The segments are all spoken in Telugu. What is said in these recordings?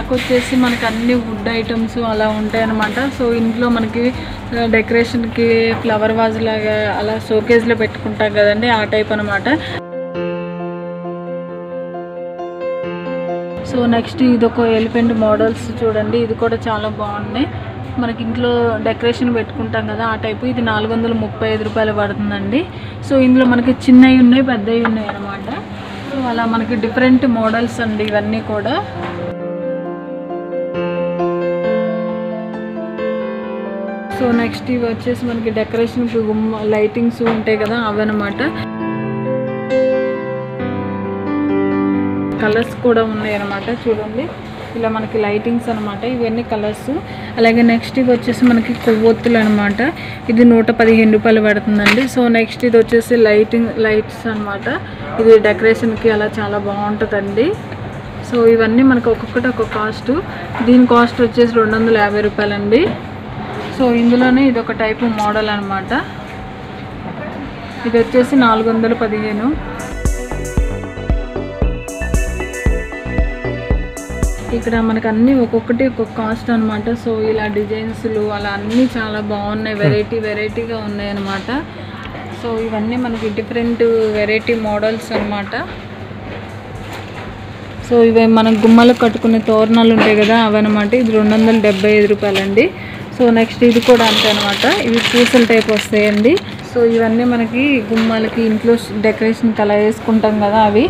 ర్యాక్ వచ్చేసి మనకి అన్ని వుడ్ ఐటమ్స్ అలా ఉంటాయి అనమాట సో ఇంట్లో మనకి డెకరేషన్కి ఫ్లవర్ వాజ్ లాగా అలా షోకేజ్లో పెట్టుకుంటాం కదండి ఆ టైప్ అనమాట సో నెక్స్ట్ ఇది ఒక ఎలిఫెంట్ మోడల్స్ చూడండి ఇది కూడా చాలా బాగున్నాయి మనకి ఇంట్లో డెకరేషన్ పెట్టుకుంటాం కదా ఆ టైపు ఇది నాలుగు వందల ముప్పై ఐదు రూపాయలు పడుతుందండి సో ఇందులో మనకి చిన్నవి ఉన్నాయి పెద్దవి ఉన్నాయి అనమాట సో అలా మనకి డిఫరెంట్ మోడల్స్ అండి ఇవన్నీ కూడా సో నెక్స్ట్ ఇవి వచ్చేసి మనకి డెకరేషన్కి గుమ్మ లైటింగ్స్ ఉంటాయి కదా అవన్నమాట కలర్స్ కూడా ఉన్నాయి అనమాట చూడండి ఇలా మనకి లైటింగ్స్ అనమాట ఇవన్నీ కలర్స్ అలాగే నెక్స్ట్ ఇవి వచ్చేసి మనకి కొవ్వొత్తులు అనమాట ఇది నూట పదిహేను రూపాయలు పడుతుందండి సో నెక్స్ట్ ఇది వచ్చేసి లైటింగ్ లైట్స్ అనమాట ఇది డెకరేషన్కి అలా చాలా బాగుంటుందండి సో ఇవన్నీ మనకు ఒక్కొక్కటి ఒక్కొక్క కాస్ట్ దీని కాస్ట్ వచ్చేసి రెండు వందల యాభై రూపాయలండి సో ఇందులోనే ఇది ఒక టైపు మోడల్ అనమాట ఇది వచ్చేసి నాలుగు వందల పదిహేను ఇక్కడ మనకు అన్ని ఒక్కొక్కటి ఒక్కొక్క కాస్ట్ అనమాట సో ఇలా డిజైన్స్లు అలా అన్నీ చాలా బాగున్నాయి వెరైటీ వెరైటీగా ఉన్నాయి అనమాట సో ఇవన్నీ మనకి డిఫరెంట్ వెరైటీ మోడల్స్ అన్నమాట సో ఇవి మనం గుమ్మలకు కట్టుకునే తోరణాలు ఉంటాయి కదా అవన్నమాట ఇది రెండు వందల డెబ్బై ఐదు రూపాయలండి సో నెక్స్ట్ ఇది కూడా అంతే అనమాట ఇవి పూసల టైప్ వస్తాయండి సో ఇవన్నీ మనకి గుమ్మాలకి ఇంట్లో డెకరేషన్కి అలా వేసుకుంటాం కదా అవి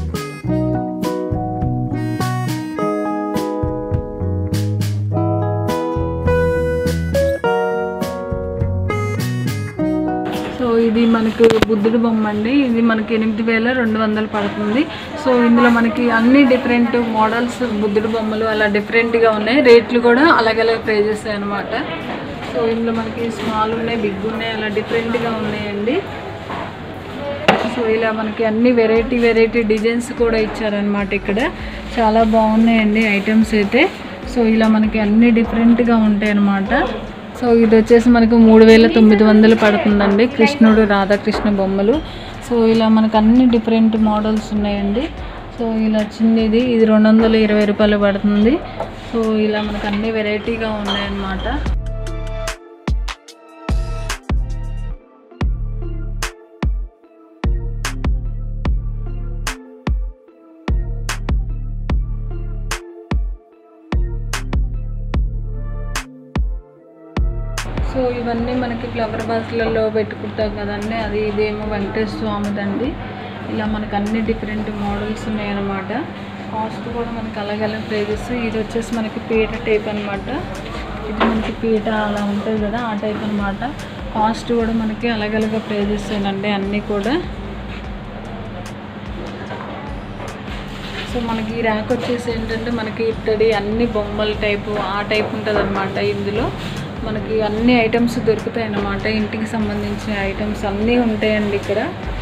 సో ఇది మనకు బుద్ధుడి బొమ్మ అండి ఇది మనకి ఎనిమిది వేల రెండు వందలు పడుతుంది సో ఇందులో మనకి అన్ని డిఫరెంట్ మోడల్స్ బుద్ధుడి బొమ్మలు అలా డిఫరెంట్గా ఉన్నాయి రేట్లు కూడా అలాగలే ప్రైజెస్ అనమాట సో ఇందులో మనకి స్మాల్ ఉన్నాయి బిగ్ ఉన్నాయి అలా డిఫరెంట్గా ఉన్నాయండి సో ఇలా మనకి అన్ని వెరైటీ వెరైటీ డిజైన్స్ కూడా ఇచ్చారనమాట ఇక్కడ చాలా బాగున్నాయండి ఐటమ్స్ అయితే సో ఇలా మనకి అన్ని డిఫరెంట్గా ఉంటాయి అన్నమాట సో ఇది వచ్చేసి మనకు మూడు వేల తొమ్మిది వందలు పడుతుందండి కృష్ణుడు రాధాకృష్ణ బొమ్మలు సో ఇలా మనకు అన్ని డిఫరెంట్ మోడల్స్ ఉన్నాయండి సో ఇలా చిన్నది ఇది రెండు వందల ఇరవై రూపాయలు పడుతుంది సో ఇలా మనకు అన్ని వెరైటీగా ఉన్నాయన్నమాట సో ఇవన్నీ మనకి ఫ్లవర్ బాస్లలో పెట్టుకుంటాం కదండి అది ఇదేమో వెంకటేశ్వర స్వామిదండి ఇలా మనకి అన్ని డిఫరెంట్ మోడల్స్ ఉన్నాయన్నమాట కాస్ట్ కూడా మనకి అలగల ప్రైజెస్ ఇది వచ్చేసి మనకి పీట టైప్ అన్నమాట ఇది మనకి పీట అలా ఉంటుంది కదా ఆ టైప్ అన్నమాట కాస్ట్ కూడా మనకి అలగలగా ప్రైజెస్ అండి అన్నీ కూడా సో మనకి ఈ ర్యాక్ వచ్చేసి ఏంటంటే మనకి ఇత్తడి అన్ని బొమ్మల టైపు ఆ టైప్ ఉంటుంది ఇందులో మనకి అన్ని ఐటమ్స్ దొరుకుతాయి అన్నమాట ఇంటికి సంబంధించిన ఐటమ్స్ అన్నీ ఉంటాయండి ఇక్కడ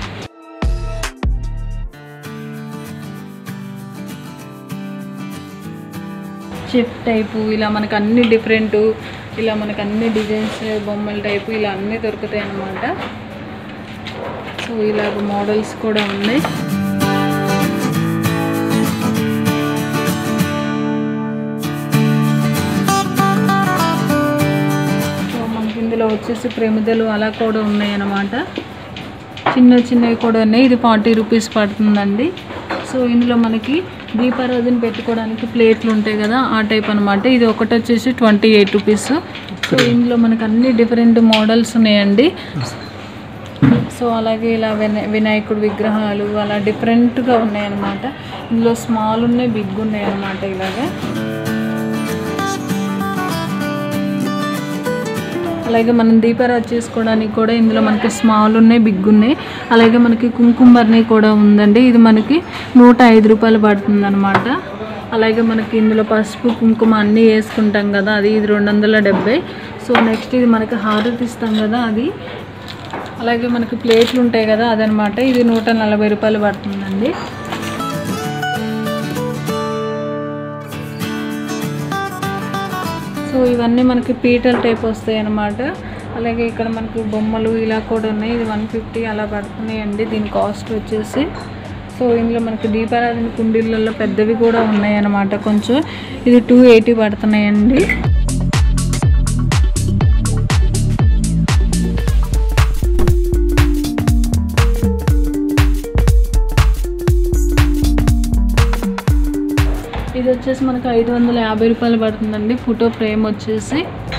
చెఫ్ టైపు ఇలా మనకు అన్ని డిఫరెంట్ ఇలా మనకు అన్ని డిజైన్స్ బొమ్మల టైపు ఇలా అన్నీ దొరుకుతాయి అన్నమాట సో ఇలాగ మోడల్స్ కూడా ఉన్నాయి సో మనకి ఇందులో వచ్చేసి ప్రమిదలు అలా కూడా ఉన్నాయి అన్నమాట చిన్న చిన్నవి కూడా ఉన్నాయి ఇది ఫార్టీ రూపీస్ పడుతుందండి సో ఇందులో మనకి దీపారాధన పెట్టుకోవడానికి ప్లేట్లు ఉంటాయి కదా ఆ టైప్ అనమాట ఇది ఒకటి వచ్చేసి ట్వంటీ ఎయిట్ రూపీస్ సో ఇందులో మనకి అన్ని డిఫరెంట్ మోడల్స్ ఉన్నాయండి సో అలాగే ఇలా వినా వినాయకుడు విగ్రహాలు అలా డిఫరెంట్గా ఉన్నాయన్నమాట ఇందులో స్మాల్ ఉన్నాయి బిగ్ ఉన్నాయి అన్నమాట ఇలాగా అలాగే మనం దీపారాధన చేసుకోవడానికి కూడా ఇందులో మనకి స్మాల్ ఉన్నాయి బిగ్ ఉన్నాయి అలాగే మనకి కుంకుమర్ని కూడా ఉందండి ఇది మనకి నూట ఐదు రూపాయలు పడుతుంది అనమాట అలాగే మనకి ఇందులో పసుపు కుంకుమ అన్నీ వేసుకుంటాం కదా అది ఇది రెండు వందల డెబ్బై సో నెక్స్ట్ ఇది మనకి హారతి ఇస్తాం కదా అది అలాగే మనకి ప్లేట్లు ఉంటాయి కదా అదనమాట ఇది నూట నలభై రూపాయలు పడుతుందండి సో ఇవన్నీ మనకి పీటల్ టైప్ వస్తాయి అన్నమాట అలాగే ఇక్కడ మనకి బొమ్మలు ఇలా కూడా ఉన్నాయి ఇది వన్ ఫిఫ్టీ అలా పడుతున్నాయండి దీని కాస్ట్ వచ్చేసి సో సో ఇందులో మనకి దీపారాధన కుండీలలో పెద్దవి కూడా ఉన్నాయి అన్నమాట కొంచెం ఇది టూ ఎయిటీ పడుతున్నాయండి ఇది వచ్చేసి మనకు ఐదు వందల యాభై రూపాయలు పడుతుందండి ఫోటో ఫ్రేమ్ వచ్చేసి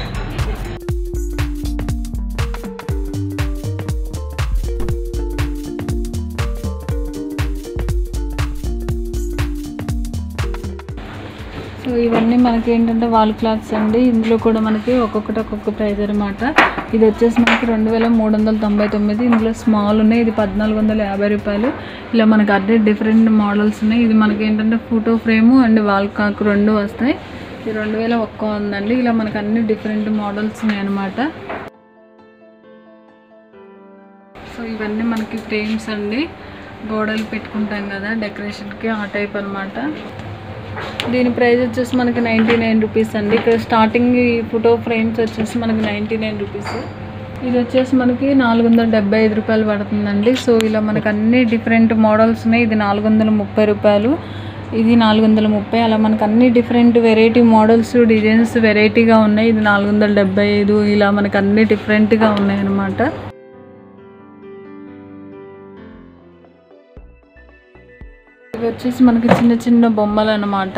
సో ఇవన్నీ మనకి ఏంటంటే వాల్ క్లాత్స్ అండి ఇందులో కూడా మనకి ఒక్కొక్కటి ఒక్కొక్క ప్రైజ్ అనమాట ఇది వచ్చేసి మనకి రెండు వేల మూడు వందల తొంభై తొమ్మిది ఇందులో స్మాల్ ఉన్నాయి ఇది పద్నాలుగు వందల యాభై రూపాయలు ఇలా మనకి అన్ని డిఫరెంట్ మోడల్స్ ఉన్నాయి ఇది మనకి ఏంటంటే ఫోటో ఫ్రేము అండ్ వాల్ కాక్ రెండు వస్తాయి ఇది రెండు వేల ఒక్క ఉందండి ఇలా మనకి అన్ని డిఫరెంట్ మోడల్స్ ఉన్నాయి అనమాట సో ఇవన్నీ మనకి ఫ్రేమ్స్ అండి గోడలు పెట్టుకుంటాం కదా డెకరేషన్కి ఆ టైప్ అన్నమాట దీని ప్రైస్ వచ్చేసి మనకి నైంటీ నైన్ రూపీస్ అండి ఇక్కడ స్టార్టింగ్ ఈ ఫోటో ఫ్రేమ్స్ వచ్చేసి మనకి నైంటీ నైన్ రూపీస్ ఇది వచ్చేసి మనకి నాలుగు వందల డెబ్బై ఐదు రూపాయలు పడుతుందండి సో ఇలా మనకి అన్ని డిఫరెంట్ మోడల్స్ ఉన్నాయి ఇది నాలుగు వందల ముప్పై రూపాయలు ఇది నాలుగు వందల ముప్పై అలా మనకి అన్ని డిఫరెంట్ వెరైటీ మోడల్స్ డిజైన్స్ వెరైటీగా ఉన్నాయి ఇది నాలుగు వందల డెబ్బై ఐదు ఇలా మనకి అన్ని డిఫరెంట్గా ఉన్నాయి అన్నమాట ఇవి వచ్చేసి మనకి చిన్న చిన్న బొమ్మలు అన్నమాట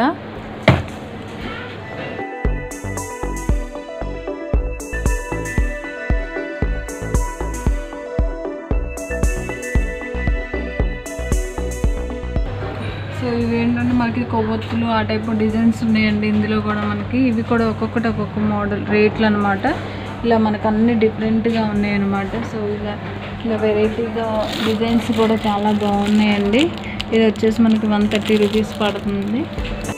సో ఇవి ఏంటంటే మనకి కొవ్వొత్తులు ఆ టైప్ డిజైన్స్ ఉన్నాయండి ఇందులో కూడా మనకి ఇవి కూడా ఒక్కొక్కటి ఒక్కొక్క మోడల్ రేట్లు అనమాట ఇలా మనకు అన్ని డిఫరెంట్గా ఉన్నాయి అనమాట సో ఇలా ఇలా వెరైటీగా డిజైన్స్ కూడా చాలా బాగున్నాయండి ఇది వచ్చేసి మనకి వన్ థర్టీ రూపీస్ పడుతుంది